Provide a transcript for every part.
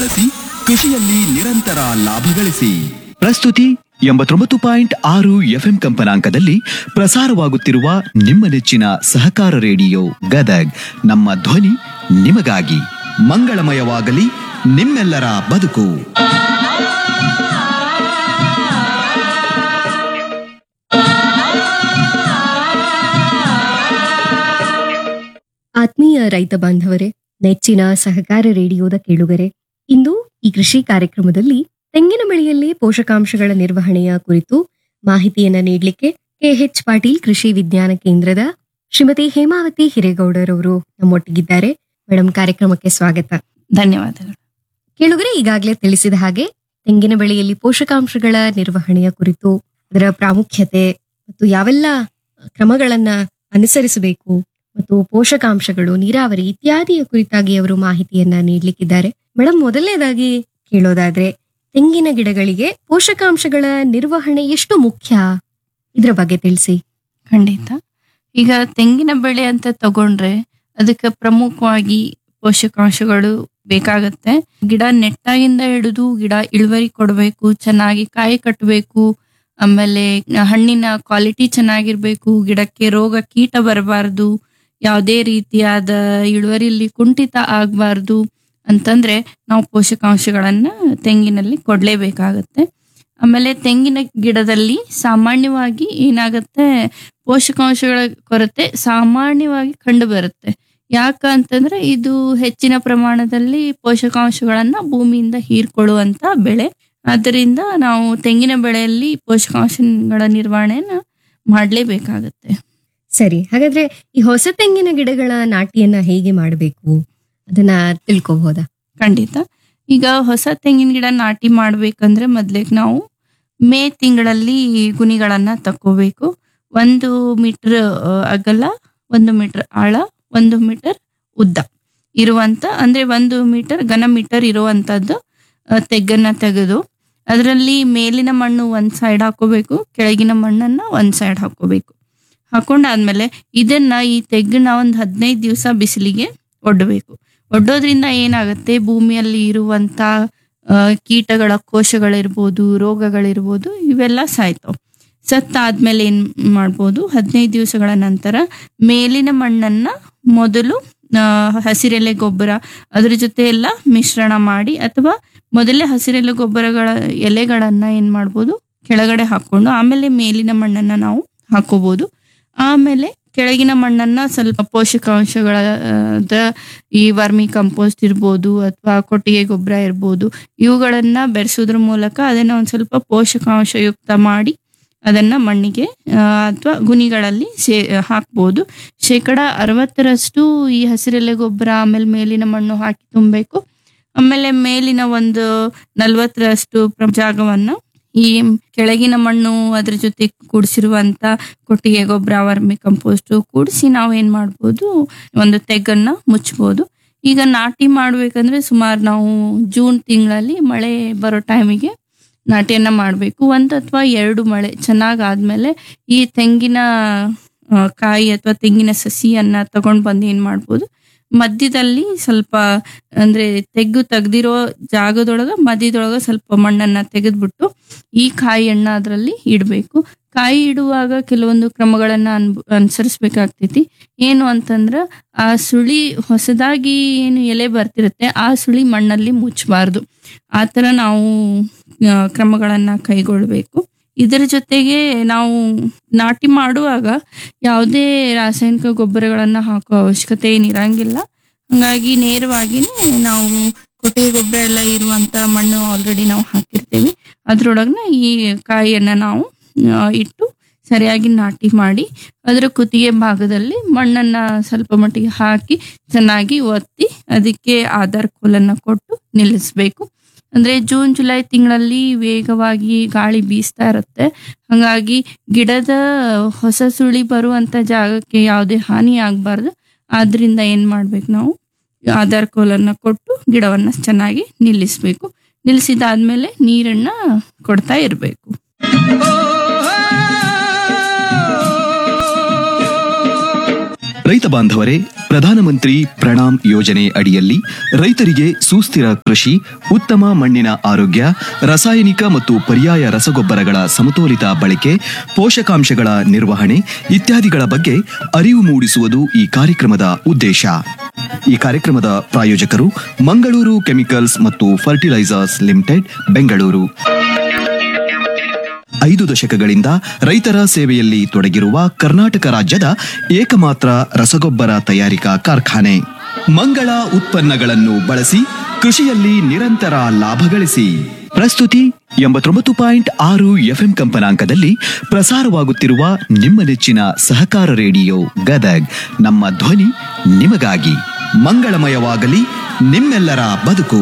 ಬಳಸಿ ಕೃಷಿಯಲ್ಲಿ ನಿರಂತರ ಲಾಭ ಗಳಿಸಿ ಪ್ರಸ್ತುತಿ ಎಂಬತ್ತೊಂಬತ್ತು ಪಾಯಿಂಟ್ ಆರು ಎಫ್ಎಂ ಕಂಪನಾಂಕದಲ್ಲಿ ಪ್ರಸಾರವಾಗುತ್ತಿರುವ ನಿಮ್ಮ ನೆಚ್ಚಿನ ಸಹಕಾರ ರೇಡಿಯೋ ಗದಗ್ ನಮ್ಮ ಧ್ವನಿ ನಿಮಗಾಗಿ ಮಂಗಳಮಯವಾಗಲಿ ನಿಮ್ಮೆಲ್ಲರ ಬದುಕು ಆತ್ಮೀಯ ರೈತ ಬಾಂಧವರೇ ನೆಚ್ಚಿನ ಸಹಕಾರ ರೇಡಿಯೋದ ಕೇಳುಗರೆ ಇಂದು ಈ ಕೃಷಿ ಕಾರ್ಯಕ್ರಮದಲ್ಲಿ ತೆಂಗಿನ ಬೆಳೆಯಲ್ಲಿ ಪೋಷಕಾಂಶಗಳ ನಿರ್ವಹಣೆಯ ಕುರಿತು ಮಾಹಿತಿಯನ್ನ ನೀಡಲಿಕ್ಕೆ ಕೆಎಚ್ ಪಾಟೀಲ್ ಕೃಷಿ ವಿಜ್ಞಾನ ಕೇಂದ್ರದ ಶ್ರೀಮತಿ ಹೇಮಾವತಿ ಹಿರೇಗೌಡರವರು ನಮ್ಮೊಟ್ಟಿಗಿದ್ದಾರೆ ಮೇಡಮ್ ಕಾರ್ಯಕ್ರಮಕ್ಕೆ ಸ್ವಾಗತ ಧನ್ಯವಾದಗಳು ಕೇಳುಗರೆ ಈಗಾಗಲೇ ತಿಳಿಸಿದ ಹಾಗೆ ತೆಂಗಿನ ಬೆಳೆಯಲ್ಲಿ ಪೋಷಕಾಂಶಗಳ ನಿರ್ವಹಣೆಯ ಕುರಿತು ಅದರ ಪ್ರಾಮುಖ್ಯತೆ ಮತ್ತು ಯಾವೆಲ್ಲ ಕ್ರಮಗಳನ್ನ ಅನುಸರಿಸಬೇಕು ಮತ್ತು ಪೋಷಕಾಂಶಗಳು ನೀರಾವರಿ ಇತ್ಯಾದಿಯ ಕುರಿತಾಗಿ ಅವರು ಮಾಹಿತಿಯನ್ನ ನೀಡಲಿಕ್ಕಿದ್ದಾರೆ ಮೇಡಮ್ ಮೊದಲನೇದಾಗಿ ಕೇಳೋದಾದ್ರೆ ತೆಂಗಿನ ಗಿಡಗಳಿಗೆ ಪೋಷಕಾಂಶಗಳ ನಿರ್ವಹಣೆ ಎಷ್ಟು ಮುಖ್ಯ ಇದ್ರ ಬಗ್ಗೆ ತಿಳಿಸಿ ಖಂಡಿತ ಈಗ ತೆಂಗಿನ ಬೆಳೆ ಅಂತ ತಗೊಂಡ್ರೆ ಅದಕ್ಕೆ ಪ್ರಮುಖವಾಗಿ ಪೋಷಕಾಂಶಗಳು ಬೇಕಾಗತ್ತೆ ಗಿಡ ನೆಟ್ಟಾಗಿಂದ ಹಿಡಿದು ಗಿಡ ಇಳುವರಿ ಕೊಡಬೇಕು ಚೆನ್ನಾಗಿ ಕಾಯಿ ಕಟ್ಟಬೇಕು ಆಮೇಲೆ ಹಣ್ಣಿನ ಕ್ವಾಲಿಟಿ ಚೆನ್ನಾಗಿರ್ಬೇಕು ಗಿಡಕ್ಕೆ ರೋಗ ಕೀಟ ಬರಬಾರ್ದು ಯಾವುದೇ ರೀತಿಯಾದ ಇಳುವರಿಯಲ್ಲಿ ಕುಂಠಿತ ಆಗಬಾರ್ದು ಅಂತಂದ್ರೆ ನಾವು ಪೋಷಕಾಂಶಗಳನ್ನ ತೆಂಗಿನಲ್ಲಿ ಕೊಡ್ಲೇಬೇಕಾಗತ್ತೆ ಆಮೇಲೆ ತೆಂಗಿನ ಗಿಡದಲ್ಲಿ ಸಾಮಾನ್ಯವಾಗಿ ಏನಾಗತ್ತೆ ಪೋಷಕಾಂಶಗಳ ಕೊರತೆ ಸಾಮಾನ್ಯವಾಗಿ ಕಂಡು ಬರುತ್ತೆ ಯಾಕ ಅಂತಂದ್ರೆ ಇದು ಹೆಚ್ಚಿನ ಪ್ರಮಾಣದಲ್ಲಿ ಪೋಷಕಾಂಶಗಳನ್ನ ಭೂಮಿಯಿಂದ ಹೀರ್ಕೊಳ್ಳುವಂತ ಬೆಳೆ ಆದ್ದರಿಂದ ನಾವು ತೆಂಗಿನ ಬೆಳೆಯಲ್ಲಿ ಪೋಷಕಾಂಶಗಳ ನಿರ್ವಹಣೆಯನ್ನ ಮಾಡಲೇಬೇಕಾಗತ್ತೆ ಸರಿ ಹಾಗಾದ್ರೆ ಈ ಹೊಸ ತೆಂಗಿನ ಗಿಡಗಳ ನಾಟಿಯನ್ನ ಹೇಗೆ ಮಾಡಬೇಕು ಅದನ್ನ ತಿಳ್ಕೊಬಹುದಾ ಖಂಡಿತ ಈಗ ಹೊಸ ತೆಂಗಿನ ಗಿಡ ನಾಟಿ ಮಾಡ್ಬೇಕಂದ್ರೆ ಮೊದ್ಲಿಗೆ ನಾವು ಮೇ ತಿಂಗಳಲ್ಲಿ ಗುಣಿಗಳನ್ನ ತಕ್ಕೋಬೇಕು ಒಂದು ಮೀಟರ್ ಅಗಲ ಒಂದು ಮೀಟರ್ ಆಳ ಒಂದು ಮೀಟರ್ ಉದ್ದ ಇರುವಂತ ಅಂದ್ರೆ ಒಂದು ಮೀಟರ್ ಘನ ಮೀಟರ್ ಇರುವಂತದ್ದು ಆ, ತೆಗ್ಗನ್ನ ತೆಗೆದು ಅದರಲ್ಲಿ ಮೇಲಿನ ಮಣ್ಣು ಒಂದ್ ಸೈಡ್ ಹಾಕೋಬೇಕು ಕೆಳಗಿನ ಮಣ್ಣನ್ನ ಒಂದ್ ಸೈಡ್ ಹಾಕೋಬೇಕು ಹಾಕೊಂಡಾದ್ಮೇಲೆ ಇದನ್ನ ಈ ತೆಗ್ಗನ್ನ ಒಂದ್ ಹದಿನೈದು ದಿವಸ ಬಿಸಿಲಿಗೆ ಒಡ್ಡಬೇಕು ಒಡ್ಡೋದ್ರಿಂದ ಏನಾಗುತ್ತೆ ಭೂಮಿಯಲ್ಲಿ ಇರುವಂತ ಆ, ಕೀಟಗಳ ಕೋಶಗಳಿರ್ಬೋದು ರೋಗಗಳಿರ್ಬೋದು ಇವೆಲ್ಲ ಸಾಯ್ತಾವ್ ಸತ್ತಾದ್ಮೇಲೆ ಏನ್ ಮಾಡ್ಬೋದು ಹದಿನೈದು ದಿವಸಗಳ ನಂತರ ಮೇಲಿನ ಮಣ್ಣನ್ನ ಮೊದಲು ಆ, ಹಸಿರೆಲೆ ಗೊಬ್ಬರ ಅದ್ರ ಜೊತೆ ಎಲ್ಲ ಮಿಶ್ರಣ ಮಾಡಿ ಅಥವಾ ಮೊದಲೇ ಹಸಿರೆಲೆ ಗೊಬ್ಬರಗಳ ಎಲೆಗಳನ್ನ ಏನ್ ಮಾಡ್ಬೋದು ಕೆಳಗಡೆ ಹಾಕೊಂಡು ಆಮೇಲೆ ಮೇಲಿನ ಮಣ್ಣನ್ನ ನಾವು ಹಾಕೋಬಹುದು ಆಮೇಲೆ ಕೆಳಗಿನ ಮಣ್ಣನ್ನ ಸ್ವಲ್ಪ ಪೋಷಕಾಂಶಗಳ ಆ, ದ- ಈ ವರ್ಮಿ ಕಂಪೋಸ್ಟ್ ಇರ್ಬೋದು ಅಥವಾ ಕೊಟ್ಟಿಗೆ ಗೊಬ್ಬರ ಇರ್ಬೋದು ಇವುಗಳನ್ನ ಬೆರೆಸೋದ್ರ ಮೂಲಕ ಅದನ್ನ ಒಂದ್ ಸ್ವಲ್ಪ ಪೋಷಕಾಂಶಯುಕ್ತ ಮಾಡಿ ಅದನ್ನ ಮಣ್ಣಿಗೆ ಅಥವಾ ಗುಣಿಗಳಲ್ಲಿ ಸೇ ಹಾಕ್ಬೋದು ಶೇಕಡ ಅರವತ್ತರಷ್ಟು ಈ ಹಸಿರೆಲೆ ಗೊಬ್ಬರ ಆಮೇಲೆ ಮೇಲಿನ ಮಣ್ಣು ಹಾಕಿ ತುಂಬಬೇಕು ಆಮೇಲೆ ಮೇಲಿನ ಒಂದು ನಲ್ವತ್ತರಷ್ಟು ಪ್ರ- ಜಾಗವನ್ನ ಈ ಕೆಳಗಿನ ಮಣ್ಣು ಅದ್ರ ಜೊತೆ ಕೂಡಿಸಿರುವಂತ ಕೊಟ್ಟಿಗೆ ಗೊಬ್ಬರ ವರ್ಮಿ ಕಂಪೋಸ್ಟ್ ಕೂಡಿಸಿ ನಾವು ಏನ್ ಮಾಡ್ಬೋದು ಒಂದು ತೆಗ್ಗನ್ನ ಮುಚ್ಚಬಹುದು ಈಗ ನಾಟಿ ಮಾಡ್ಬೇಕಂದ್ರೆ ಸುಮಾರು ನಾವು ಜೂನ್ ತಿಂಗಳಲ್ಲಿ ಮಳೆ ಬರೋ ಟೈಮಿಗೆ ನಾಟಿಯನ್ನ ಮಾಡಬೇಕು ಒಂದ್ ಅಥವಾ ಎರಡು ಮಳೆ ಚೆನ್ನಾಗ್ ಆದ್ಮೇಲೆ ಈ ತೆಂಗಿನ ಆ, ಕಾಯಿ ಅಥವಾ ತೆಂಗಿನ ಸಸಿಯನ್ನ ತಗೊಂಡ್ ಬಂದು ಏನ್ ಮಾಡ್ಬೋದು ಮಧ್ಯದಲ್ಲಿ ಸ್ವಲ್ಪ ಅಂದ್ರೆ ತೆಗ್ಗು ತೆಗ್ದಿರೋ ಜಾಗದೊಳಗ ಮಧ್ಯದೊಳಗ ಸ್ವಲ್ಪ ಮಣ್ಣನ್ನ ತೆಗೆದ್ಬಿಟ್ಟು ಈ ಕಾಯಿಯನ್ನ ಅದರಲ್ಲಿ ಇಡಬೇಕು ಕಾಯಿ ಇಡುವಾಗ ಕೆಲವೊಂದು ಕ್ರಮಗಳನ್ನ ಅನ್ ಅನುಸರಿಸ್ಬೇಕಾಗ್ತೈತಿ ಏನು ಅಂತಂದ್ರ ಆ ಸುಳಿ ಹೊಸದಾಗಿ ಏನು ಎಲೆ ಬರ್ತಿರುತ್ತೆ ಆ ಸುಳಿ ಮಣ್ಣಲ್ಲಿ ಮುಚ್ಚಬಾರ್ದು ಆ ತರ ನಾವು ಆ, ಕ್ರಮಗಳನ್ನ ಕೈಗೊಳ್ಬೇಕು ಇದರ ಜೊತೆಗೆ ನಾವು ನಾಟಿ ಮಾಡುವಾಗ ಯಾವುದೇ ರಾಸಾಯನಿಕ ಗೊಬ್ಬರಗಳನ್ನ ಹಾಕೋ ಅವಶ್ಯಕತೆ ಏನಿರಂಗಿಲ್ಲ ಹಂಗಾಗಿ ನೇರವಾಗಿನೇ ನಾವು ಕೊಟ್ಟಿಗೆ ಗೊಬ್ಬರ ಎಲ್ಲ ಇರುವಂತ ಮಣ್ಣು ಆಲ್ರೆಡಿ ನಾವು ಹಾಕಿರ್ತೀವಿ ಅದ್ರೊಳಗನ ಈ ಕಾಯಿಯನ್ನ ನಾವು ಆ, ಇಟ್ಟು ಸರಿಯಾಗಿ ನಾಟಿ ಮಾಡಿ ಅದರ ಕುತ್ತಿಗೆ ಭಾಗದಲ್ಲಿ ಮಣ್ಣನ್ನ ಸ್ವಲ್ಪ ಮಟ್ಟಿಗೆ ಹಾಕಿ ಚೆನ್ನಾಗಿ ಒತ್ತಿ ಅದಕ್ಕೆ ಆಧಾರ್ ಕೋಲನ್ನ ಕೊಟ್ಟು ನಿಲ್ಲಿಸ್ಬೇಕು ಅಂದ್ರೆ ಜೂನ್ ಜುಲೈ ತಿಂಗಳಲ್ಲಿ ವೇಗವಾಗಿ ಗಾಳಿ ಬೀಸ್ತಾ ಇರುತ್ತೆ ಹಂಗಾಗಿ ಗಿಡದ ಹೊಸ ಸುಳಿ ಬರುವಂತ ಜಾಗಕ್ಕೆ ಯಾವುದೇ ಹಾನಿ ಆಗ್ಬಾರ್ದು ಆದ್ರಿಂದ ಏನ್ ಮಾಡ್ಬೇಕು ನಾವು ಆಧಾರ್ ಕೋಲನ್ನ ಕೊಟ್ಟು ಗಿಡವನ್ನ ಚೆನ್ನಾಗಿ ನಿಲ್ಲಿಸ್ಬೇಕು ನಿಲ್ಲಿಸಿದಾದ್ಮೇಲೆ ನೀರನ್ನ ಕೊಡ್ತಾ ಇರ್ಬೇಕು ರೈತ ಬಾಂಧವರೇ ಪ್ರಧಾನಮಂತ್ರಿ ಪ್ರಣಾಮ್ ಯೋಜನೆ ಅಡಿಯಲ್ಲಿ ರೈತರಿಗೆ ಸುಸ್ಥಿರ ಕೃಷಿ ಉತ್ತಮ ಮಣ್ಣಿನ ಆರೋಗ್ಯ ರಾಸಾಯನಿಕ ಮತ್ತು ಪರ್ಯಾಯ ರಸಗೊಬ್ಬರಗಳ ಸಮತೋಲಿತ ಬಳಕೆ ಪೋಷಕಾಂಶಗಳ ನಿರ್ವಹಣೆ ಇತ್ಯಾದಿಗಳ ಬಗ್ಗೆ ಅರಿವು ಮೂಡಿಸುವುದು ಈ ಕಾರ್ಯಕ್ರಮದ ಉದ್ದೇಶ ಈ ಕಾರ್ಯಕ್ರಮದ ಪ್ರಾಯೋಜಕರು ಮಂಗಳೂರು ಕೆಮಿಕಲ್ಸ್ ಮತ್ತು ಫರ್ಟಿಲೈಸರ್ಸ್ ಲಿಮಿಟೆಡ್ ಬೆಂಗಳೂರು ಐದು ದಶಕಗಳಿಂದ ರೈತರ ಸೇವೆಯಲ್ಲಿ ತೊಡಗಿರುವ ಕರ್ನಾಟಕ ರಾಜ್ಯದ ಏಕಮಾತ್ರ ರಸಗೊಬ್ಬರ ತಯಾರಿಕಾ ಕಾರ್ಖಾನೆ ಮಂಗಳ ಉತ್ಪನ್ನಗಳನ್ನು ಬಳಸಿ ಕೃಷಿಯಲ್ಲಿ ನಿರಂತರ ಲಾಭ ಗಳಿಸಿ ಪ್ರಸ್ತುತಿ ಎಂಬತ್ತೊಂಬತ್ತು ಪಾಯಿಂಟ್ ಆರು ಎಫ್ಎಂ ಕಂಪನಾಂಕದಲ್ಲಿ ಪ್ರಸಾರವಾಗುತ್ತಿರುವ ನಿಮ್ಮ ನೆಚ್ಚಿನ ಸಹಕಾರ ರೇಡಿಯೋ ಗದಗ್ ನಮ್ಮ ಧ್ವನಿ ನಿಮಗಾಗಿ ಮಂಗಳಮಯವಾಗಲಿ ನಿಮ್ಮೆಲ್ಲರ ಬದುಕು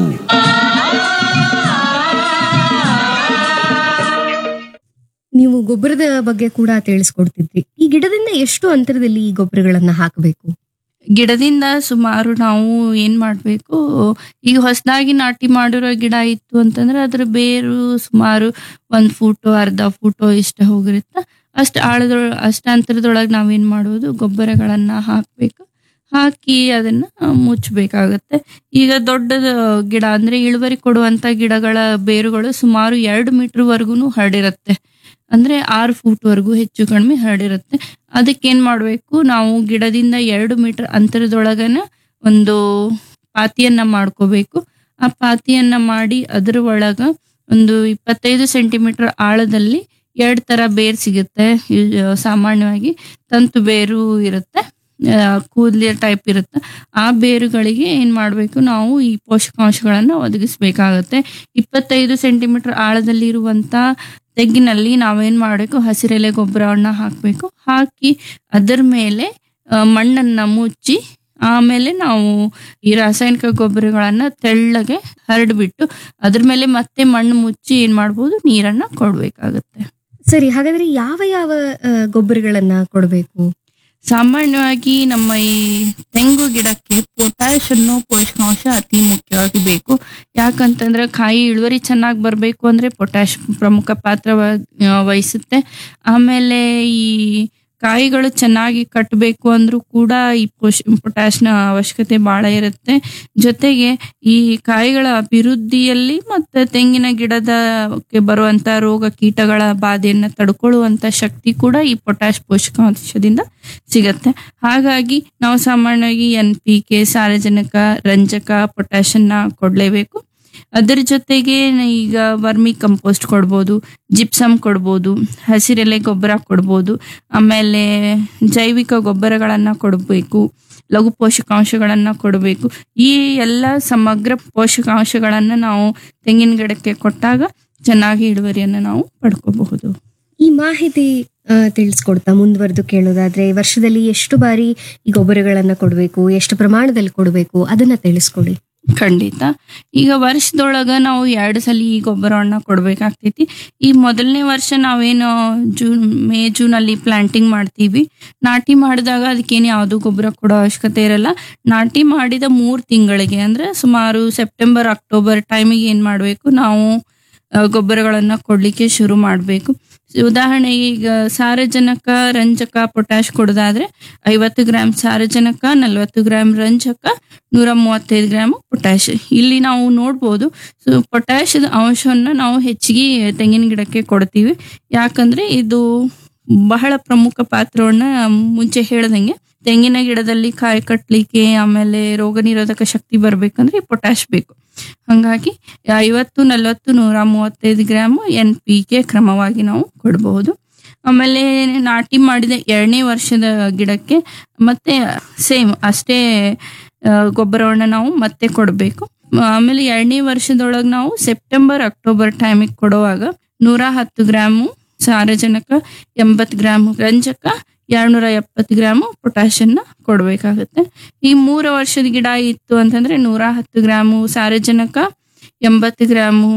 ನೀವು ಗೊಬ್ಬರದ ಬಗ್ಗೆ ಕೂಡ ತಿಳಿಸ್ಕೊಡ್ತಿದ್ರಿ ಈ ಗಿಡದಿಂದ ಎಷ್ಟು ಅಂತರದಲ್ಲಿ ಈ ಗೊಬ್ಬರಗಳನ್ನ ಹಾಕಬೇಕು ಗಿಡದಿಂದ ಸುಮಾರು ನಾವು ಏನ್ ಮಾಡ್ಬೇಕು ಈಗ ಹೊಸದಾಗಿ ನಾಟಿ ಮಾಡಿರೋ ಗಿಡ ಇತ್ತು ಅಂತಂದ್ರೆ ಅದ್ರ ಬೇರು ಸುಮಾರು ಒಂದ್ ಫೂಟು ಅರ್ಧ ಫೂಟು ಇಷ್ಟ ಹೋಗಿರುತ್ತೆ ಅಷ್ಟು ಆಳದೊಳ ಅಷ್ಟ ಅಂತರದೊಳಗೆ ನಾವೇನ್ ಮಾಡೋದು ಗೊಬ್ಬರಗಳನ್ನ ಹಾಕ್ಬೇಕು ಹಾಕಿ ಅದನ್ನ ಮುಚ್ಚಬೇಕಾಗತ್ತೆ ಈಗ ದೊಡ್ಡ ಗಿಡ ಅಂದ್ರೆ ಇಳುವರಿ ಕೊಡುವಂತ ಗಿಡಗಳ ಬೇರುಗಳು ಸುಮಾರು ಎರಡು ಮೀಟರ್ ವರ್ಗುನು ಹರಡಿರುತ್ತೆ ಅಂದ್ರೆ ಆರು ಫೂಟ್ ವರೆಗೂ ಹೆಚ್ಚು ಕಡಿಮೆ ಹರಡಿರುತ್ತೆ ಅದಕ್ಕೆ ಏನ್ ಮಾಡ್ಬೇಕು ನಾವು ಗಿಡದಿಂದ ಎರಡು ಮೀಟರ್ ಅಂತರದೊಳಗನ ಒಂದು ಪಾತಿಯನ್ನ ಮಾಡ್ಕೋಬೇಕು ಆ ಪಾತಿಯನ್ನ ಮಾಡಿ ಅದ್ರ ಒಳಗ ಒಂದು ಇಪ್ಪತ್ತೈದು ಸೆಂಟಿಮೀಟರ್ ಆಳದಲ್ಲಿ ಎರಡ್ ತರ ಬೇರ್ ಸಿಗುತ್ತೆ ಇದ್ ಸಾಮಾನ್ಯವಾಗಿ ತಂತು ಬೇರು ಇರುತ್ತೆ ಕೂದಲಿಯ ಟೈಪ್ ಇರುತ್ತೆ ಆ ಬೇರುಗಳಿಗೆ ಏನ್ ಮಾಡ್ಬೇಕು ನಾವು ಈ ಪೋಷಕಾಂಶಗಳನ್ನ ಒದಗಿಸ್ಬೇಕಾಗತ್ತೆ ಇಪ್ಪತ್ತೈದು ಸೆಂಟಿಮೀಟರ್ ಆಳದಲ್ಲಿ ಇರುವಂತ ತೆಗ್ಗಿನಲ್ಲಿ ನಾವೇನ್ ಮಾಡಬೇಕು ಹಸಿರೆಲೆ ಗೊಬ್ಬರವನ್ನ ಹಾಕ್ಬೇಕು ಹಾಕಿ ಅದರ ಮೇಲೆ ಆ, ಮಣ್ಣನ್ನ ಮುಚ್ಚಿ ಆಮೇಲೆ ನಾವು ಈ ರಾಸಾಯನಿಕ ಗೊಬ್ಬರಗಳನ್ನ ತೆಳ್ಳಗೆ ಹರಡ್ಬಿಟ್ಟು ಅದ್ರ ಮೇಲೆ ಮತ್ತೆ ಮಣ್ಣು ಮುಚ್ಚಿ ಏನ್ ಮಾಡ್ಬೋದು ನೀರನ್ನ ಕೊಡ್ಬೇಕಾಗತ್ತೆ ಸರಿ ಹಾಗಾದ್ರೆ ಯಾವ ಯಾವ ಆ, ಗೊಬ್ಬರಗಳನ್ನ ಕೊಡಬೇಕು ಸಾಮಾನ್ಯವಾಗಿ ನಮ್ಮ ಈ ತೆಂಗು ಗಿಡಕ್ಕೆ ಪೊಟ್ಯಾಶ್ ಅನ್ನೋ ಪೋಷಕಾಂಶ ಅತಿ ಮುಖ್ಯವಾಗಿ ಬೇಕು ಯಾಕಂತಂದ್ರೆ ಕಾಯಿ ಇಳುವರಿ ಚೆನ್ನಾಗಿ ಬರಬೇಕು ಅಂದ್ರೆ ಪೊಟ್ಯಾಶ್ ಪ್ರಮುಖ ಪಾತ್ರ ವ- ಆ, ವಹಿಸುತ್ತೆ ಆಮೇಲೆ ಈ ಕಾಯಿಗಳು ಚೆನ್ನಾಗಿ ಕಟ್ಟಬೇಕು ಅಂದ್ರೂ ಕೂಡ ಈ ಪೋಷ್ ಪೊಟ್ಯಾಶ್ನ ಅವಶ್ಯಕತೆ ಬಹಳ ಇರುತ್ತೆ ಜೊತೆಗೆ ಈ ಕಾಯಿಗಳ ಅಭಿವೃದ್ಧಿಯಲ್ಲಿ ಮತ್ತೆ ತೆಂಗಿನ ಗಿಡದ ಕ್ಕೆ ಬರುವಂತ ರೋಗ ಕೀಟಗಳ ಬಾಧೆಯನ್ನ ತಡ್ಕೊಳ್ಳುವಂತ ಶಕ್ತಿ ಕೂಡ ಈ ಪೊಟ್ಯಾಶ್ ಪೋಷಕಾಂಶದಿಂದ ಸಿಗತ್ತೆ ಹಾಗಾಗಿ ನಾವು ಸಾಮಾನ್ಯವಾಗಿ ಎನ್ ಪಿ ಕೆ ಸಾರಜನಕ ರಂಜಕ ಪೊಟ್ಯಾಶ್ ಅನ್ನ ಕೊಡ್ಲೇಬೇಕು ಅದರ ಜೊತೆಗೆ ಈಗ ವರ್ಮಿ ಕಂಪೋಸ್ಟ್ ಕೊಡ್ಬೋದು ಜಿಪ್ಸಮ್ ಕೊಡ್ಬೋದು ಹಸಿರೆಲೆ ಗೊಬ್ಬರ ಕೊಡ್ಬೋದು ಆಮೇಲೆ ಜೈವಿಕ ಗೊಬ್ಬರಗಳನ್ನ ಕೊಡಬೇಕು ಲಘು ಪೋಷಕಾಂಶಗಳನ್ನ ಕೊಡಬೇಕು ಈ ಎಲ್ಲ ಸಮಗ್ರ ಪೋಷಕಾಂಶಗಳನ್ನ ನಾವು ತೆಂಗಿನ ಗಿಡಕ್ಕೆ ಕೊಟ್ಟಾಗ ಚೆನ್ನಾಗಿ ಇಳುವರಿಯನ್ನು ನಾವು ಪಡ್ಕೋಬಹುದು ಈ ಮಾಹಿತಿ ಆ, ತಿಳಿಸ್ಕೊಡ್ತಾ ಮುಂದುವರೆದು ಕೇಳೋದಾದ್ರೆ ವರ್ಷದಲ್ಲಿ ಎಷ್ಟು ಬಾರಿ ಈ ಗೊಬ್ಬರಗಳನ್ನ ಕೊಡಬೇಕು ಎಷ್ಟು ಪ್ರಮಾಣದಲ್ಲಿ ಕೊಡಬೇಕು ಅದನ್ನ ತಿಳಿಸ್ಕೊಡಿ ಖಂಡಿತ ಈಗ ವರ್ಷದೊಳಗ ನಾವು ಎರಡು ಸಲ ಈ ಗೊಬ್ಬರವನ್ನ ಕೊಡ್ಬೇಕಾಗ್ತೈತಿ ಈ ಮೊದಲನೇ ವರ್ಷ ನಾವೇನು ಜೂನ್ ಮೇ ಜೂನ್ ಅಲ್ಲಿ ಪ್ಲಾಂಟಿಂಗ್ ಮಾಡ್ತೀವಿ ನಾಟಿ ಮಾಡಿದಾಗ ಅದಕ್ಕೇನು ಯಾವುದು ಗೊಬ್ಬರ ಕೊಡೋ ಅವಶ್ಯಕತೆ ಇರಲ್ಲ ನಾಟಿ ಮಾಡಿದ ಮೂರ್ ತಿಂಗಳಿಗೆ ಅಂದ್ರೆ ಸುಮಾರು ಸೆಪ್ಟೆಂಬರ್ ಅಕ್ಟೋಬರ್ ಟೈಮಿಗೆ ಏನ್ ಮಾಡ್ಬೇಕು ನಾವು ಆ, ಗೊಬ್ಬರಗಳನ್ನ ಕೊಡ್ಲಿಕ್ಕೆ ಶುರು ಮಾಡಬೇಕು ಉದಾಹರಣೆಗೆ ಈಗ ಸಾರಜನಕ ರಂಜಕ ಪೊಟ್ಯಾಶ್ ಕೊಡೋದಾದ್ರೆ ಐವತ್ತು ಗ್ರಾಮ್ ಸಾರಜನಕ ನಲವತ್ತು ಗ್ರಾಮ್ ರಂಜಕ ನೂರ ಮೂವತ್ತೈದು ಗ್ರಾಮ್ ಪೊಟ್ಯಾಶ್ ಇಲ್ಲಿ ನಾವು ನೋಡ್ಬೋದು ಸೊ ಪೊಟ್ಯಾಶದ ಅಂಶವನ್ನ ನಾವು ಹೆಚ್ಚಿಗೆ ತೆಂಗಿನ ಗಿಡಕ್ಕೆ ಕೊಡ್ತೀವಿ ಯಾಕಂದ್ರೆ ಇದು ಬಹಳ ಪ್ರಮುಖ ಪಾತ್ರವನ್ನ ಮುಂಚೆ ಹೇಳ್ದಂಗೆ ತೆಂಗಿನ ಗಿಡದಲ್ಲಿ ಕಾಯಿ ಕಟ್ಲಿಕ್ಕೆ ಆಮೇಲೆ ರೋಗ ನಿರೋಧಕ ಶಕ್ತಿ ಬರ್ಬೇಕಂದ್ರೆ ಪೊಟ್ಯಾಶ್ ಬೇಕು ಹಂಗಾಗಿ ಐವತ್ತು ನಲವತ್ತು ನೂರ ಮೂವತ್ತೈದು ಗ್ರಾಮ್ ಎನ್ ಪಿ ಕೆ ಕ್ರಮವಾಗಿ ನಾವು ಕೊಡಬಹುದು ಆಮೇಲೆ ನಾಟಿ ಮಾಡಿದ ಎರಡನೇ ವರ್ಷದ ಗಿಡಕ್ಕೆ ಮತ್ತೆ ಸೇಮ್ ಅಷ್ಟೇ ಆ, ಗೊಬ್ಬರವನ್ನ ನಾವು ಮತ್ತೆ ಕೊಡಬೇಕು ಆಮೇಲೆ ಎರಡನೇ ವರ್ಷದೊಳಗೆ ನಾವು ಸೆಪ್ಟೆಂಬರ್ ಅಕ್ಟೋಬರ್ ಟೈಮಿಗೆ ಕೊಡುವಾಗ ನೂರ ಹತ್ತು ಗ್ರಾಮು ಸಾರಜನಕ ಎಂಬತ್ತು ಗ್ರಾಮ್ ರಂಜಕ ಎರಡ್ನೂರ ಎಪ್ಪತ್ತು ಗ್ರಾಮ್ ಪೊಟ್ಯಾಷನ್ನ ಕೊಡಬೇಕಾಗುತ್ತೆ ಈ ಮೂರು ವರ್ಷದ ಗಿಡ ಇತ್ತು ಅಂತಂದ್ರೆ ನೂರ ಹತ್ತು ಗ್ರಾಮು ಸಾರಜನಕ ಎಂಬತ್ತು ಗ್ರಾಮು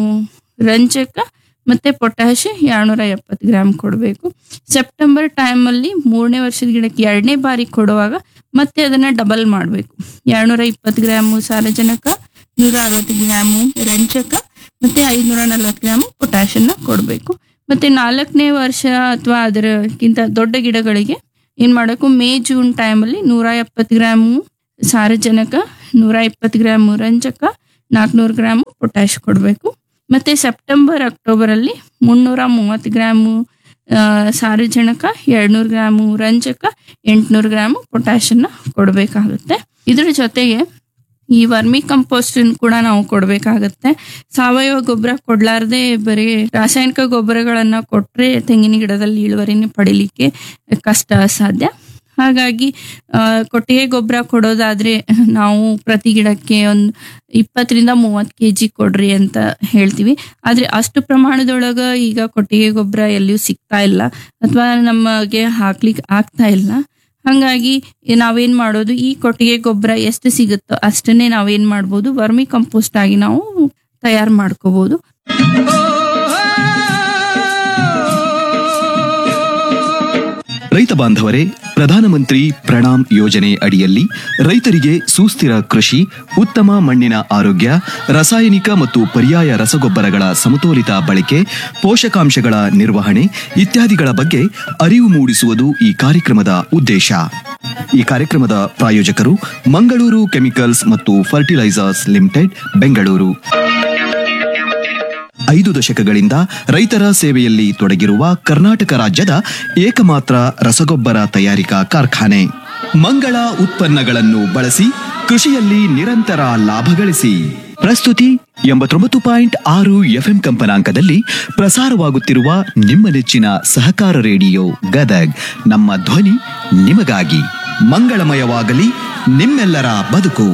ರಂಜಕ ಮತ್ತೆ ಪೊಟ್ಯಾಶ್ ಎರಡ್ನೂರ ಎಪ್ಪತ್ತು ಗ್ರಾಮ್ ಕೊಡಬೇಕು ಸೆಪ್ಟೆಂಬರ್ ಟೈಮಲ್ಲಿ ಮೂರನೇ ವರ್ಷದ ಗಿಡಕ್ಕೆ ಎರಡನೇ ಬಾರಿ ಕೊಡುವಾಗ ಮತ್ತೆ ಅದನ್ನ ಡಬಲ್ ಮಾಡಬೇಕು ಎರಡ್ನೂರ ಇಪ್ಪತ್ತು ಗ್ರಾಮು ಸಾರಜನಕ ನೂರ ಅರವತ್ತು ಗ್ರಾಮು ರಂಜಕ ಮತ್ತೆ ಐದ್ನೂರ ನಲ್ವತ್ತು ಗ್ರಾಮು ಪೊಟ್ಯಾಷನ್ನ ಕೊಡಬೇಕು ಮತ್ತೆ ನಾಲ್ಕನೇ ವರ್ಷ ಅಥವಾ ಅದರಕ್ಕಿಂತ ದೊಡ್ಡ ಗಿಡಗಳಿಗೆ ಏನ್ ಮಾಡಬೇಕು ಮೇ ಜೂನ್ ಟೈಮಲ್ಲಿ ನೂರ ಎಪ್ಪತ್ತು ಗ್ರಾಮು ಸಾರಜನಕ ನೂರ ಇಪ್ಪತ್ತು ಗ್ರಾಮು ರಂಜಕ ನಾಲ್ಕುನೂರು ಗ್ರಾಮು ಪೊಟ್ಯಾಶ್ ಕೊಡಬೇಕು ಮತ್ತೆ ಸೆಪ್ಟೆಂಬರ್ ಅಕ್ಟೋಬರ್ ಅಲ್ಲಿ ಮುನ್ನೂರ ಮೂವತ್ತು ಗ್ರಾಮು ಆ, ಸಾರಜನಕ ಎರಡ್ನೂರು ಗ್ರಾಮು ರಂಜಕ ಎಂಟುನೂರು ಗ್ರಾಮು ಪೊಟ್ಯಾಶನ್ನ ಕೊಡಬೇಕಾಗುತ್ತೆ ಇದ್ರ ಜೊತೆಗೆ ಈ ವರ್ಮಿ ಕಂಪೋಸ್ಟ್ ಕೂಡ ನಾವು ಕೊಡಬೇಕಾಗತ್ತೆ ಸಾವಯವ ಗೊಬ್ಬರ ಕೊಡ್ಲಾರ್ದೆ ಬರೀ ರಾಸಾಯನಿಕ ಗೊಬ್ಬರಗಳನ್ನ ಕೊಟ್ರೆ ತೆಂಗಿನ ಗಿಡದಲ್ಲಿ ಇಳುವರಿನ ಪಡಿಲಿಕ್ಕೆ ಕಷ್ಟ ಸಾಧ್ಯ ಹಾಗಾಗಿ ಆ, ಕೊಟ್ಟಿಗೆ ಗೊಬ್ಬರ ಕೊಡೋದಾದ್ರೆ ನಾವು ಪ್ರತಿ ಗಿಡಕ್ಕೆ ಒಂದು ಇಪ್ಪತ್ತರಿಂದ ಮೂವತ್ತು ಕೆ ಜಿ ಕೊಡ್ರಿ ಅಂತ ಹೇಳ್ತೀವಿ ಆದ್ರೆ ಅಷ್ಟು ಪ್ರಮಾಣದೊಳಗ ಈಗ ಕೊಟ್ಟಿಗೆ ಗೊಬ್ಬರ ಎಲ್ಲಿಯೂ ಸಿಗ್ತಾ ಇಲ್ಲ ಅಥವಾ ನಮಗೆ ಹಾಕ್ಲಿಕ್ಕೆ ಆಗ್ತಾ ಇಲ್ಲ ಹಂಗಾಗಿ ನಾವೇನ್ ಮಾಡೋದು ಈ ಕೊಟ್ಟಿಗೆ ಗೊಬ್ಬರ ಎಷ್ಟು ಸಿಗುತ್ತೋ ಅಷ್ಟನ್ನೇ ನಾವೇನ್ ಮಾಡ್ಬೋದು ವರ್ಮಿ ಕಂಪೋಸ್ಟ್ ಆಗಿ ನಾವು ತಯಾರು ಮಾಡ್ಕೋಬಹುದು ರೈತ ಬಾಂಧವರೇ ಪ್ರಧಾನಮಂತ್ರಿ ಪ್ರಣಾಮ್ ಯೋಜನೆ ಅಡಿಯಲ್ಲಿ ರೈತರಿಗೆ ಸುಸ್ಥಿರ ಕೃಷಿ ಉತ್ತಮ ಮಣ್ಣಿನ ಆರೋಗ್ಯ ರಾಸಾಯನಿಕ ಮತ್ತು ಪರ್ಯಾಯ ರಸಗೊಬ್ಬರಗಳ ಸಮತೋಲಿತ ಬಳಕೆ ಪೋಷಕಾಂಶಗಳ ನಿರ್ವಹಣೆ ಇತ್ಯಾದಿಗಳ ಬಗ್ಗೆ ಅರಿವು ಮೂಡಿಸುವುದು ಈ ಕಾರ್ಯಕ್ರಮದ ಉದ್ದೇಶ ಈ ಕಾರ್ಯಕ್ರಮದ ಪ್ರಾಯೋಜಕರು ಮಂಗಳೂರು ಕೆಮಿಕಲ್ಸ್ ಮತ್ತು ಫರ್ಟಿಲೈಸರ್ಸ್ ಲಿಮಿಟೆಡ್ ಬೆಂಗಳೂರು ಐದು ದಶಕಗಳಿಂದ ರೈತರ ಸೇವೆಯಲ್ಲಿ ತೊಡಗಿರುವ ಕರ್ನಾಟಕ ರಾಜ್ಯದ ಏಕಮಾತ್ರ ರಸಗೊಬ್ಬರ ತಯಾರಿಕಾ ಕಾರ್ಖಾನೆ ಮಂಗಳ ಉತ್ಪನ್ನಗಳನ್ನು ಬಳಸಿ ಕೃಷಿಯಲ್ಲಿ ನಿರಂತರ ಲಾಭ ಗಳಿಸಿ ಪ್ರಸ್ತುತಿ ಎಂಬತ್ತೊಂಬತ್ತು ಪಾಯಿಂಟ್ ಆರು ಎಫ್ಎಂ ಕಂಪನಾಂಕದಲ್ಲಿ ಪ್ರಸಾರವಾಗುತ್ತಿರುವ ನಿಮ್ಮ ನೆಚ್ಚಿನ ಸಹಕಾರ ರೇಡಿಯೋ ಗದಗ್ ನಮ್ಮ ಧ್ವನಿ ನಿಮಗಾಗಿ ಮಂಗಳಮಯವಾಗಲಿ ನಿಮ್ಮೆಲ್ಲರ ಬದುಕು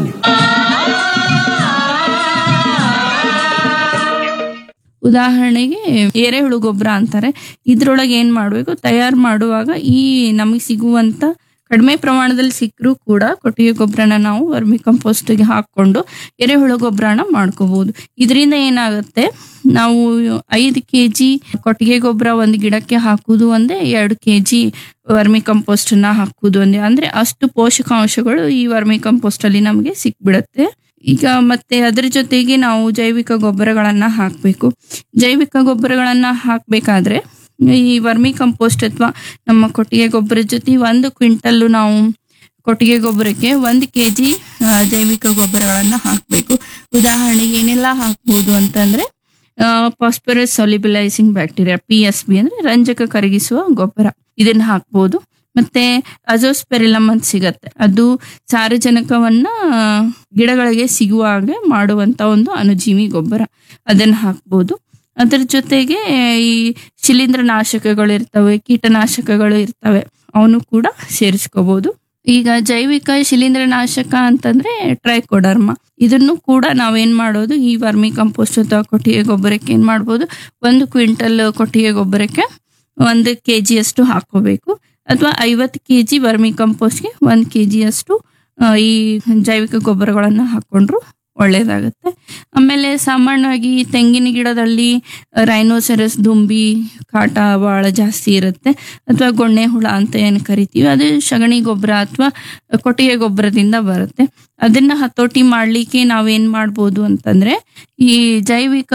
ಉದಾಹರಣೆಗೆ ಎರೆಹುಳು ಗೊಬ್ಬರ ಅಂತಾರೆ ಇದ್ರೊಳಗೆ ಏನ್ ಮಾಡ್ಬೇಕು ತಯಾರು ಮಾಡುವಾಗ ಈ ನಮಗೆ ಸಿಗುವಂತ ಕಡಿಮೆ ಪ್ರಮಾಣದಲ್ಲಿ ಸಿಕ್ಕರೂ ಕೂಡ ಕೊಟ್ಟಿಗೆ ಗೊಬ್ಬರನ ನಾವು ವರ್ಮಿ ಕಂಪೋಸ್ಟ್ಗೆ ಹಾಕೊಂಡು ಎರೆಹುಳು ಗೊಬ್ಬರನ ಮಾಡ್ಕೋಬಹುದು ಇದರಿಂದ ಏನಾಗುತ್ತೆ ನಾವು ಐದು ಕೆ ಜಿ ಕೊಟ್ಟಿಗೆ ಗೊಬ್ಬರ ಒಂದು ಗಿಡಕ್ಕೆ ಹಾಕುವುದು ಒಂದೇ ಎರಡು ಕೆ ಜಿ ವರ್ಮಿ ಕಂಪೋಸ್ಟ್ ನ ಹಾಕುವುದು ಒಂದೇ ಅಂದ್ರೆ ಅಷ್ಟು ಪೋಷಕಾಂಶಗಳು ಈ ವರ್ಮಿ ಕಂಪೋಸ್ಟ್ ಅಲ್ಲಿ ನಮಗೆ ಸಿಕ್ಬಿಡತ್ತೆ ಈಗ ಮತ್ತೆ ಅದ್ರ ಜೊತೆಗೆ ನಾವು ಜೈವಿಕ ಗೊಬ್ಬರಗಳನ್ನ ಹಾಕಬೇಕು ಜೈವಿಕ ಗೊಬ್ಬರಗಳನ್ನ ಹಾಕಬೇಕಾದ್ರೆ ಈ ವರ್ಮಿ ಕಂಪೋಸ್ಟ್ ಅಥವಾ ನಮ್ಮ ಕೊಟ್ಟಿಗೆ ಗೊಬ್ಬರದ ಜೊತೆ ಒಂದು ಕ್ವಿಂಟಲ್ಲು ನಾವು ಕೊಟ್ಟಿಗೆ ಗೊಬ್ಬರಕ್ಕೆ ಒಂದು ಕೆ ಜಿ ಜೈವಿಕ ಗೊಬ್ಬರಗಳನ್ನ ಹಾಕಬೇಕು ಉದಾಹರಣೆಗೆ ಏನೆಲ್ಲ ಹಾಕ್ಬೋದು ಅಂತಂದ್ರೆ phosphorus solubilising bacteria P S B ಅಂದ್ರೆ ರಂಜಕ ಕರಗಿಸುವ ಗೊಬ್ಬರ ಇದನ್ನ ಹಾಕ್ಬೋದು ಮತ್ತೆ ಅಜೋಸ್ಪೆರಿಲಮ್ ಅಂತ ಸಿಗತ್ತೆ ಅದು ಸಾರಜನಕವನ್ನ ಆ, ಗಿಡಗಳಿಗೆ ಸಿಗುವ ಹಾಗೆ ಮಾಡುವಂತ ಒಂದು ಅಣುಜೀವಿ ಗೊಬ್ಬರ ಅದನ್ನ ಹಾಕ್ಬೋದು ಅದರ ಜೊತೆಗೆ ಈ ಶಿಲೀಂಧ್ರ ನಾಶಕಗಳು ಇರ್ತವೆ ಕೀಟನಾಶಕಗಳು ಇರ್ತವೆ ಅವನು ಕೂಡ ಸೇರಿಸ್ಕೋಬಹುದು ಈಗ ಜೈವಿಕ ಶಿಲೀಂಧ್ರ ನಾಶಕ ಅಂತಂದ್ರೆ ಟ್ರೈಕೋಡರ್ಮ ಇದನ್ನು ಕೂಡ ನಾವೇನ್ ಮಾಡೋದು ಈ ವರ್ಮಿ ಕಂಪೋಸ್ಟ್ ಅಥವಾ ಕೊಟ್ಟಿಗೆ ಗೊಬ್ಬರಕ್ಕೆ ಏನ್ ಮಾಡ್ಬೋದು ಒಂದು ಕ್ವಿಂಟಲ್ ಕೊಟ್ಟಿಗೆ ಗೊಬ್ಬರಕ್ಕೆ ಒಂದು ಕೆ ಅಷ್ಟು ಹಾಕೋಬೇಕು ಅಥವಾ ಐವತ್ತು ಕೆ ಜಿ ವರ್ಮಿ ಕಂಪೋಸ್ಟ್ಗೆ ಒಂದು ಕೆ ಅಷ್ಟು ಆ, ಈ ಜೈವಿಕ ಗೊಬ್ಬರಗಳನ್ನ ಹಾಕೊಂಡ್ರು ಒಳ್ಳೇದಾಗುತ್ತೆ ಆಮೇಲೆ ಸಾಮಾನ್ಯವಾಗಿ ತೆಂಗಿನ ಗಿಡದಲ್ಲಿ ರೈನೋಸೆರಸ್ ದುಂಬಿ ಕಾಟ ಬಹಳ ಜಾಸ್ತಿ ಇರುತ್ತೆ ಅಥವಾ ಗೊಣ್ಣೆ ಹುಳ ಅಂತ ಏನು ಕರಿತೀವಿ ಅದು ಸಗಣಿ ಗೊಬ್ಬರ ಅಥವಾ ಕೊಟ್ಟಿಗೆ ಗೊಬ್ಬರದಿಂದ ಬರುತ್ತೆ ಅದನ್ನ ಹತೋಟಿ ಮಾಡ್ಲಿಕ್ಕೆ ನಾವೇನ್ ಮಾಡ್ಬೋದು ಅಂತಂದ್ರೆ ಈ ಜೈವಿಕ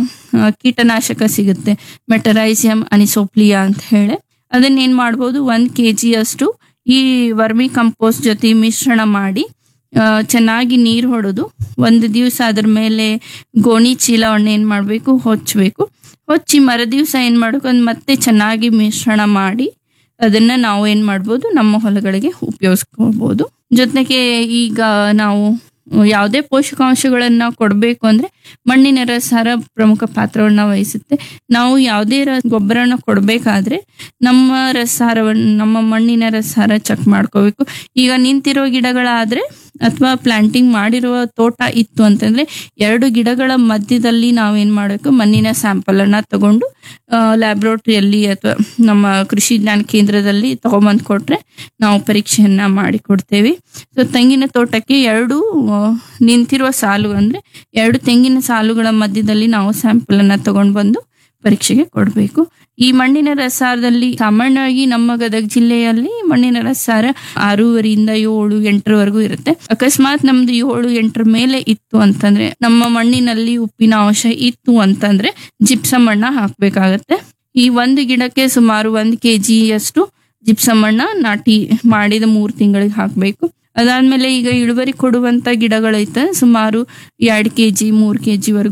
ಆ, ಕೀಟನಾಶಕ ಸಿಗುತ್ತೆ ಮೆಟರೈಸಿಯಂ ಅನಿಸೋಪ್ಲಿಯಾ ಅಂತ ಹೇಳಿ ಅದನ್ನ ಏನ್ ಮಾಡ್ಬೋದು ಒಂದ್ ಕೆ ಅಷ್ಟು ಈ ವರ್ಮಿ ಕಂಪೋಸ್ಟ್ ಜೊತೆ ಮಿಶ್ರಣ ಮಾಡಿ ಆ, ಚೆನ್ನಾಗಿ ನೀರು ಹೊಡೆದು ಒಂದು ದಿವಸ ಅದ್ರ ಮೇಲೆ ಗೋಣಿ ಚೀಲವನ್ನ ಏನ್ ಮಾಡ್ಬೇಕು ಹೊಚ್ಚಬೇಕು ಹೊಚ್ಚಿ ಮರ ದಿವಸ ಏನ್ ಮಾಡ್ಬೇಕು ಅದ್ ಮತ್ತೆ ಚೆನ್ನಾಗಿ ಮಿಶ್ರಣ ಮಾಡಿ ಅದನ್ನ ನಾವು ಏನ್ ಮಾಡ್ಬೋದು ನಮ್ಮ ಹೊಲಗಳಿಗೆ ಉಪಯೋಗಿಸ್ಕೋಬಹುದು ಜೊತೆಗೆ ಈಗ ನಾವು ಯಾವುದೇ ಪೋಷಕಾಂಶಗಳನ್ನ ಕೊಡಬೇಕು ಅಂದ್ರೆ ಮಣ್ಣಿನ ರಸಾರ ಪ್ರಮುಖ ಪಾತ್ರವನ್ನ ವಹಿಸುತ್ತೆ ನಾವು ಯಾವುದೇ ರ ಗೊಬ್ಬರನ ಕೊಡಬೇಕಾದ್ರೆ ನಮ್ಮ ರಸಾರವನ್ನು ನಮ್ಮ ಮಣ್ಣಿನ ರಸಾರ ಚೆಕ್ ಮಾಡ್ಕೋಬೇಕು ಈಗ ನಿಂತಿರೋ ಗಿಡಗಳಾದ್ರೆ ಅಥವಾ ಪ್ಲಾಂಟಿಂಗ್ ಮಾಡಿರುವ ತೋಟ ಇತ್ತು ಅಂತಂದ್ರೆ ಎರಡು ಗಿಡಗಳ ಮಧ್ಯದಲ್ಲಿ ನಾವೇನ್ ಮಾಡಬೇಕು ಮಣ್ಣಿನ ಸ್ಯಾಂಪಲ್ ಅನ್ನ ತಗೊಂಡು ಲ್ಯಾಬ್ರೋಟರಿಯಲ್ಲಿ ಅಥವಾ ನಮ್ಮ ಕೃಷಿ ವಿಜ್ಞಾನ ಕೇಂದ್ರದಲ್ಲಿ ತಗೊಂಬಂದ್ ಕೊಟ್ರೆ ನಾವು ಪರೀಕ್ಷೆಯನ್ನ ಮಾಡಿ ಕೊಡ್ತೇವೆ ಸೊ ತೆಂಗಿನ ತೋಟಕ್ಕೆ ಎರಡು ಆ, ನಿಂತಿರುವ ಸಾಲು ಅಂದ್ರೆ ಎರಡು ತೆಂಗಿನ ಸಾಲುಗಳ ಮಧ್ಯದಲ್ಲಿ ನಾವು ಸ್ಯಾಂಪಲ್ ಅನ್ನ ತಗೊಂಡ್ ಬಂದು ಪರೀಕ್ಷೆಗೆ ಕೊಡಬೇಕು ಈ ಮಣ್ಣಿನ ರಸಾರದಲ್ಲಿ ಸಾಮಾನ್ಯವಾಗಿ ನಮ್ಮ ಗದಗ ಜಿಲ್ಲೆಯಲ್ಲಿ ಮಣ್ಣಿನ ರಸಾರ ಆರೂವರೆಯಿಂದ ಏಳು ಎಂಟರವರೆಗೂ ಇರುತ್ತೆ ಅಕಸ್ಮಾತ್ ನಮ್ದು ಏಳು ಎಂಟರ ಮೇಲೆ ಇತ್ತು ಅಂತಂದ್ರೆ ನಮ್ಮ ಮಣ್ಣಿನಲ್ಲಿ ಉಪ್ಪಿನ ಅಂಶ ಇತ್ತು ಅಂತಂದ್ರೆ ಜಿಪ್ಸಮ್ ಮಣ್ಣ ಹಾಕ್ಬೇಕಾಗತ್ತೆ ಈ ಒಂದು ಗಿಡಕ್ಕೆ ಸುಮಾರು ಒಂದ್ ಕೆ ಅಷ್ಟು ಜಿಪ್ಸಮ್ ಮಣ್ಣ ನಾಟಿ ಮಾಡಿದ ಮೂರ್ ತಿಂಗಳಿಗೆ ಹಾಕ್ಬೇಕು ಅದಾದ್ಮೇಲೆ ಈಗ ಇಳುವರಿ ಕೊಡುವಂತ ಗಿಡಗಳೈತೆ ಸುಮಾರು ಎರಡ್ ಕೆಜಿ ಮೂರ್ ಕೆಜಿ ವರೆಗೂ